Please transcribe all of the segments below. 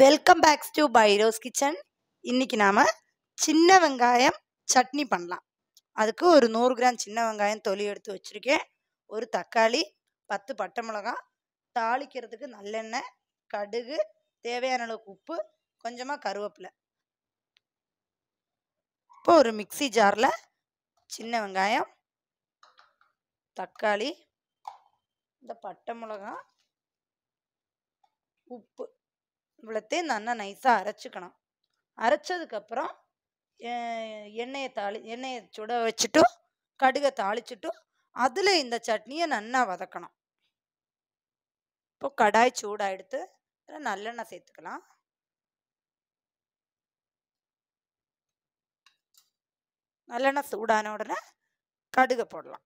welcome backs to Fairoz's kitchen இன்னைக்கு நாம சின்ன வெங்காயம் சட்னி பண்ணலாம் அதுக்கு ஒரு நூறு கிராம் சின்ன வெங்காயம் தொலி எடுத்து வச்சிருக்கேன் ஒரு தக்காளி பத்து பட்டை மிளகாய் தாளிக்கிறதுக்கு நல்லெண்ணெய் கடுகு தேவையான அளவுக்கு உப்பு கொஞ்சமாக கருவேப்பிலை இப்போ ஒரு மிக்ஸி ஜாரில் சின்ன வெங்காயம் தக்காளி இந்த பட்டை மிளகாய் உப்பு இவ்வளோத்தையும் நல்லா நைஸாக அரைச்சிக்கணும் அரைச்சதுக்கப்புறம் எண்ணெயை தாளி எண்ணெயை சுட வச்சுட்டு கடுகை தாளிச்சுட்டு அதில் இந்த சட்னியை நல்லா வதக்கணும் இப்போ கடாய் சூடாயிடுத்து இதில் நல்லெண்ணெய் சேர்த்துக்கலாம் நல்லெண்ணெய் சூடான உடனே கடுகை போடலாம்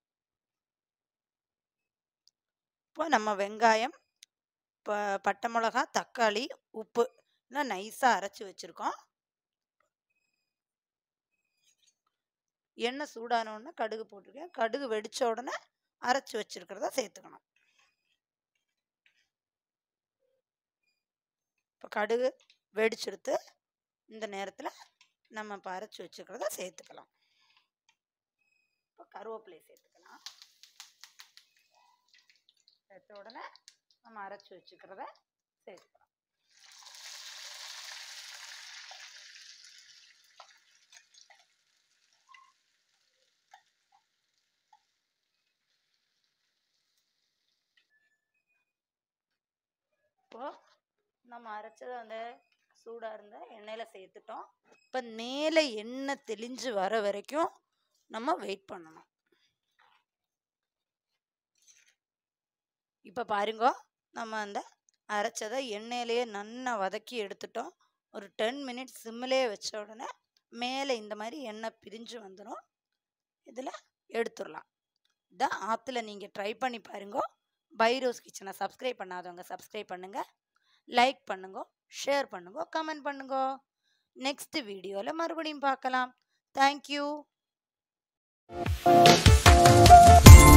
இப்போ நம்ம வெங்காயம் ப பட்டை மிளகா தக்காளி உப்பு எல்லாம் நைஸாக அரைச்சி வச்சுருக்கோம் எண்ணெய் சூடான உடனே கடுகு போட்டிருக்கேன் கடுகு வெடித்த உடனே அரைச்சி வச்சுருக்கிறத சேர்த்துக்கணும் இப்போ கடுகு வெடிச்செடுத்து இந்த நேரத்தில் நம்ம இப்போ அரைச்சி வச்சுக்கிறத சேர்த்துக்கலாம் இப்போ கருவேப்பிலையை சேர்த்துக்கலாம் சேர்த்த உடனே நம்ம அரைச்சி வச்சுக்கிறத சேர்த்துக்கலாம் இப்போ நம்ம அரைச்சதை அந்த சூடாக இருந்த எண்ணெயில் சேர்த்துட்டோம் இப்போ மேலே எண்ணெய் தெளிஞ்சு வர வரைக்கும் நம்ம வெயிட் பண்ணணும் இப்போ பாருங்க நம்ம அந்த அரைச்சதை எண்ணெயிலேயே நல்லா வதக்கி எடுத்துட்டோம் ஒரு டென் மினிட்ஸ் சிம்மிலே வச்ச உடனே மேலே இந்த மாதிரி எண்ணெய் பிரிஞ்சு வந்துடும் இதில் எடுத்துடலாம் இதான் ஆற்றுல நீங்கள் ட்ரை பண்ணி பாருங்க பைரோஸ் கிச்சனை சப்ஸ்கிரைப் பண்ணாதவங்க சப்ஸ்கிரைப் பண்ணுங்கள் லைக் பண்ணுங்க ஷேர் பண்ணுங்க கமெண்ட் பண்ணுங்க நெக்ஸ்ட் வீடியோவில் மறுபடியும் பார்க்கலாம் தேங்க்யூ